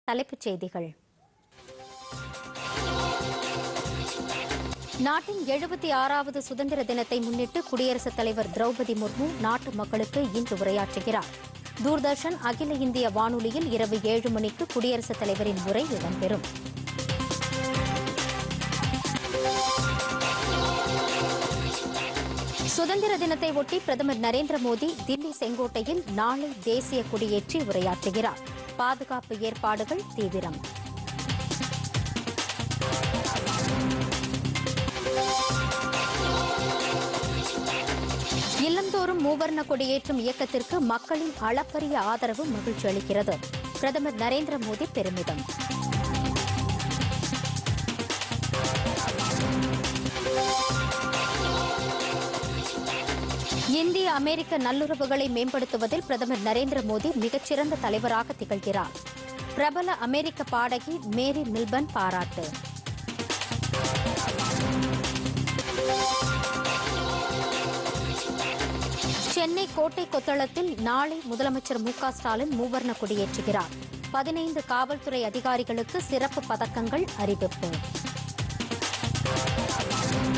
தலைப்புச் செய்திகள் நாட்டின் எழுபத்தி ஆறாவது சுதந்திர தினத்தை முன்னிட்டு குடியரசுத் தலைவர் திரௌபதி முர்மு நாட்டு மக்களுக்கு இன்று உரையாற்றுகிறார் தூர்தர்ஷன் அகில இந்திய வானொலியில் இரவு ஏழு மணிக்கு குடியரசுத் தலைவரின் உரை இடம்பெறும் சுதந்திர தினத்தை ஒட்டி பிரதமர் நரேந்திர மோடி தில்லி செங்கோட்டையில் நாளை தேசிய கொடியேற்றி உரையாற்றுகிறார் பாதுகாப்பு ஏற்பாடுகள் தீவிரம் இல்லந்தோறும் மூவர்ண கொடியேற்றும் இயக்கத்திற்கு மக்களின் அளப்பரிய ஆதரவு மகிழ்ச்சி அளிக்கிறது பிரதமர் நரேந்திர மோடி பெருமிதம் இந்திய அமெரிக்க நல்லுறவுகளை மேம்படுத்துவதில் பிரதமர் நரேந்திர மோடி மிகச்சிறந்த தலைவராக திகழ்கிறார் பிரபல அமெரிக்க பாடகி மேரி மில்பன் பாராட்டு சென்னை கோட்டை கொத்தளத்தில் நாளை முதலமைச்சர் மு க ஸ்டாலின் மூவர்ண கொடியேற்றுகிறார் பதினைந்து காவல்துறை அதிகாரிகளுக்கு சிறப்பு பதக்கங்கள் அறிவிப்பு